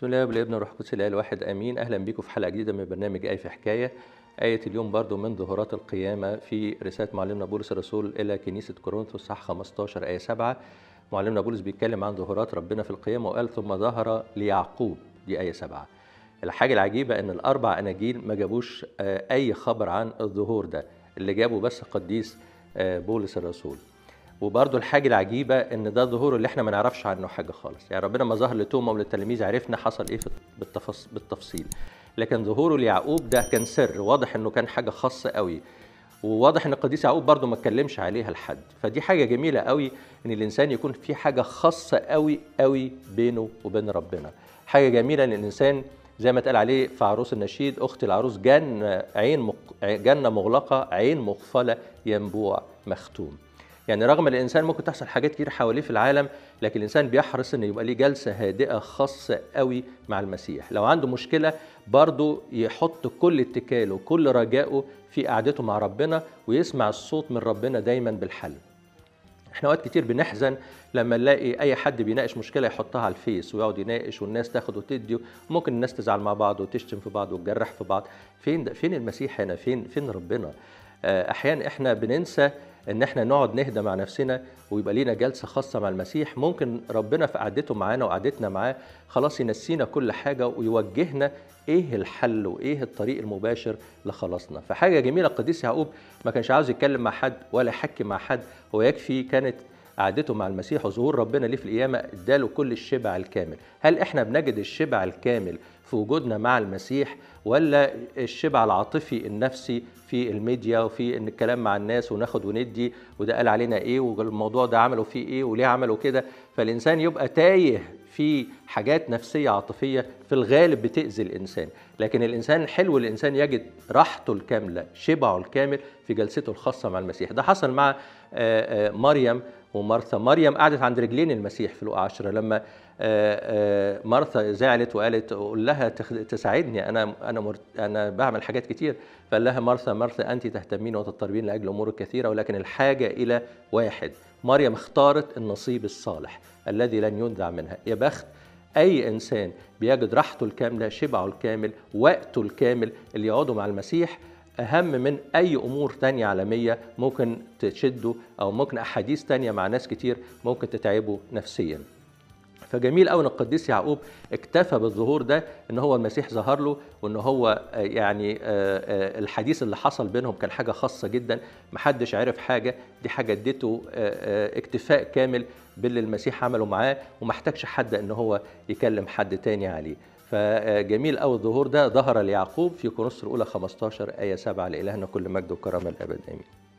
بسم الله والابن والروح القدس الاله الواحد امين اهلا بيكم في حلقه جديده من برنامج اي في حكايه آية اليوم برضو من ظهورات القيامة في رسالة معلمنا بولس الرسول إلى كنيسة كورنثوس صح 15 آية 7 معلمنا بولس بيتكلم عن ظهورات ربنا في القيامة وقال ثم ظهر ليعقوب دي آية 7 الحاجة العجيبة إن الأربع أناجيل ما جابوش آه، أي خبر عن الظهور ده اللي جابوا بس قديس آه، بولس الرسول وبرضه الحاجة العجيبة إن ده ظهور اللي إحنا ما نعرفش عنه حاجة خالص، يعني ربنا ما ظهر لتوما وللتلاميذ عرفنا حصل إيه في- بالتفص... بالتفصيل، لكن ظهوره ليعقوب ده كان سر، واضح إنه كان حاجة خاصة قوي، وواضح إن القديس يعقوب برضه ما اتكلمش عليها لحد، فدي حاجة جميلة قوي إن الإنسان يكون في حاجة خاصة قوي قوي بينه وبين ربنا، حاجة جميلة إن الإنسان زي ما اتقال عليه في عروس النشيد أخت العروس جنة عين مق... جنة مغلقة عين مقفلة ينبوع مختوم. يعني رغم ان الانسان ممكن تحصل حاجات كتير حواليه في العالم لكن الانسان بيحرص ان يبقى ليه جلسه هادئه خاصه قوي مع المسيح لو عنده مشكله برضه يحط كل اتكاله كل رجائه في قعدته مع ربنا ويسمع الصوت من ربنا دايما بالحل احنا اوقات كتير بنحزن لما نلاقي اي حد بيناقش مشكله يحطها على الفيس ويقعد يناقش والناس تاخد وتدي ممكن الناس تزعل مع بعض وتشتم في بعض وتجرح في بعض فين ده فين المسيح هنا فين فين ربنا آه، احيانا احنا بننسى ان احنا نقعد نهدى مع نفسنا ويبقى لينا جلسه خاصه مع المسيح ممكن ربنا في قعدته معانا وقعدتنا معاه خلاص ينسينا كل حاجه ويوجهنا ايه الحل وايه الطريق المباشر لخلاصنا فحاجه جميله القديس يعقوب ما كانش عاوز يتكلم مع حد ولا يحكي مع حد هو يكفي كانت قعدته مع المسيح وظهور ربنا ليه في القيامه اداله كل الشبع الكامل هل احنا بنجد الشبع الكامل في وجودنا مع المسيح ولا الشبع العاطفي النفسي في الميديا وفي ان الكلام مع الناس وناخد وندي وده قال علينا ايه والموضوع ده عملوا فيه ايه وليه عملوا كده فالانسان يبقى تايه في حاجات نفسيه عاطفيه في الغالب بتاذي الانسان لكن الانسان حلو الانسان يجد راحته الكامله شبعه الكامل في جلسته الخاصه مع المسيح ده حصل مع آه، آه، مريم ومارثا مريم قعدت عند رجلين المسيح في لقا 10 لما آه، آه، مارثا زعلت وقالت قول لها تخ- تساعدني انا انا مرت... انا بعمل حاجات كتير فقال لها مارثا مارثا انت تهتمين وتضطربين لاجل امور كثيره ولكن الحاجه الى واحد مريم اختارت النصيب الصالح الذي لن ينزع منها يا بخت اي انسان بيجد راحته الكامله شبعه الكامل وقته الكامل اللي يقعده مع المسيح اهم من اي امور تانية عالميه ممكن تشده او ممكن احاديث تانية مع ناس كتير ممكن تتعبه نفسيا فجميل قوي ان القديس يعقوب اكتفى بالظهور ده ان هو المسيح ظهر له وان هو آه، يعني آه، آه، الحديث اللي حصل بينهم كان حاجه خاصه جدا محدش عرف حاجه دي حاجه اديته آه، آه، اكتفاء كامل باللي المسيح عمله معاه وما احتاجش حد ان هو يكلم حد تاني عليه فجميل قوي الظهور ده ظهر ليعقوب في كورنثوس الاولى 15 ايه 7 لالهنا كل مجد وكرامه الابد امين